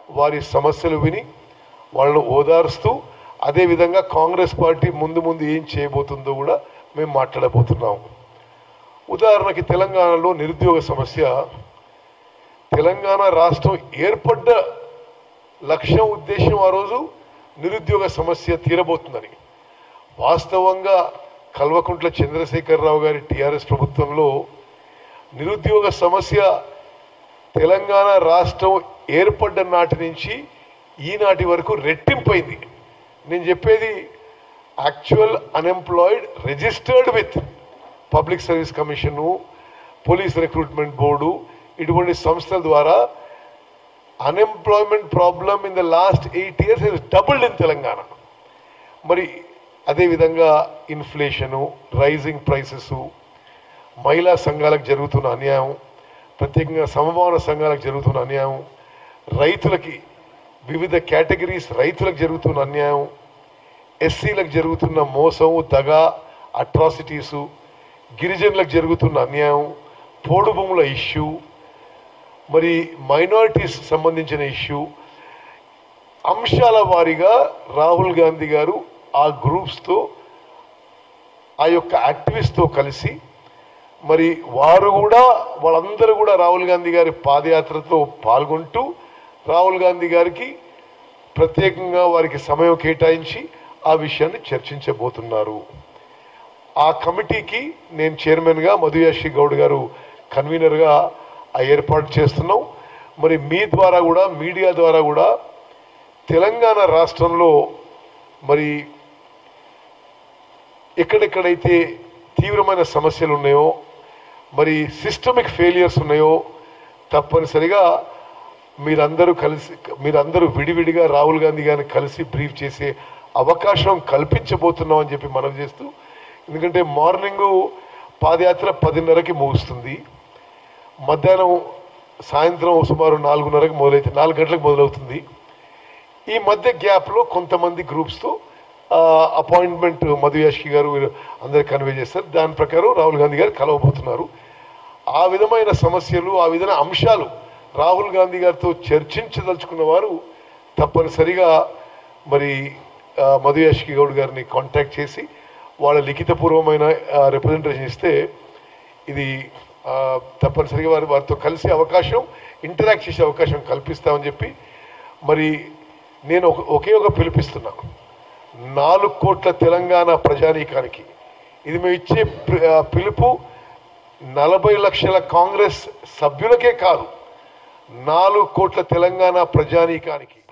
వారి సమస్యలు విని వాళ్ళను ఓదారుస్తూ అదేవిధంగా కాంగ్రెస్ పార్టీ ముందు ముందు ఏం చేయబోతుందో కూడా మేము మాట్లాడబోతున్నాం ఉదాహరణకి తెలంగాణలో నిరుద్యోగ సమస్య తెలంగాణ రాష్ట్రం ఏర్పడ్డ లక్ష్యం ఉద్దేశం ఆ రోజు నిరుద్యోగ సమస్య తీరబోతుందని వాస్తవంగా కల్వకుంట్ల చంద్రశేఖరరావు గారి టీఆర్ఎస్ ప్రభుత్వంలో నిరుద్యోగ సమస్య తెలంగాణ రాష్ట్రం ఏర్పడ్డ నాటి నుంచి ఈనాటి వరకు రెట్టింపైంది నేను చెప్పేది actual unemployed registered with public service commission police recruitment board ఇటువంటి సంస్థల ద్వారా unemployment problem in the last eight years is doubled in Telangana మరి అదేవిధంగా ఇన్ఫ్లేషను రైజింగ్ ప్రైసెస్ మహిళా సంఘాలకు జరుగుతున్న అన్యాయం ప్రత్యేకంగా సమభావన సంఘాలకు జరుగుతున్న అన్యాయం రైతులకి వివిధ కేటగిరీస్ రైతులకు జరుగుతున్న అన్యాయం ఎస్సీలకు జరుగుతున్న మోసం దగ అట్రాసిటీసు గిరిజనులకు జరుగుతున్న అన్యాయం పోడు భూముల ఇష్యూ మరి మైనారిటీస్ సంబంధించిన ఇష్యూ అంశాల వారీగా రాహుల్ గాంధీ గారు ఆ గ్రూప్స్తో ఆ యొక్క యాక్టివిస్ట్తో కలిసి మరి వారు కూడా వాళ్ళందరూ కూడా రాహుల్ గాంధీ గారి పాదయాత్రతో పాల్గొంటూ రాహుల్ గాంధీ గారికి ప్రత్యేకంగా వారికి సమయం కేటాయించి ఆ విషయాన్ని చర్చించబోతున్నారు ఆ కమిటీకి నేను చైర్మన్గా మధుయాశ్రీ గౌడ్ గారు కన్వీనర్గా ఆ ఏర్పాటు చేస్తున్నాం మరి మీ ద్వారా కూడా మీడియా ద్వారా కూడా తెలంగాణ రాష్ట్రంలో మరి ఎక్కడెక్కడైతే తీవ్రమైన సమస్యలు ఉన్నాయో మరి సిస్టమిక్ ఫెయిలియర్స్ ఉన్నాయో తప్పనిసరిగా మీరందరూ కలిసి మీరందరూ విడివిడిగా రాహుల్ గాంధీ గారిని కలిసి బ్రీఫ్ చేసే అవకాశం కల్పించబోతున్నాం అని చెప్పి మనం చేస్తూ ఎందుకంటే మార్నింగు పాదయాత్ర పదిన్నరకి ముగుస్తుంది మధ్యాహ్నం సాయంత్రం సుమారు నాలుగున్నరకి మొదలైతే నాలుగు గంటలకు మొదలవుతుంది ఈ మధ్య గ్యాప్లో కొంతమంది గ్రూప్స్తో అపాయింట్మెంట్ మధుయాష్కి గారు వీరు అందరు కన్వే చేస్తారు దాని ప్రకారం రాహుల్ గాంధీ గారు కలవబోతున్నారు ఆ విధమైన సమస్యలు ఆ విధమైన అంశాలు రాహుల్ గాంధీ గారితో చర్చించదలుచుకున్న వారు తప్పనిసరిగా మరి ఆ, మధుయాష్కి గౌడ్ గారిని కాంటాక్ట్ చేసి వాళ్ళ లిఖితపూర్వమైన రిప్రజెంటేషన్ ఇస్తే ఇది ఆ, తప్పనిసరిగా వారి వారితో కలిసే అవకాశం ఇంటరాక్ట్ చేసే అవకాశం కల్పిస్తామని చెప్పి మరి నేను ఒక ఒకే ఒక పిలిపిస్తున్నా నాలుగు కోట్ల తెలంగాణ ప్రజానీకానికి ఇది మేము ఇచ్చే పి- ఆ, పిలుపు నలభై లక్షల కాంగ్రెస్ సభ్యులకే కాదు నాలుగు కోట్ల తెలంగాణ ప్రజానీకానికి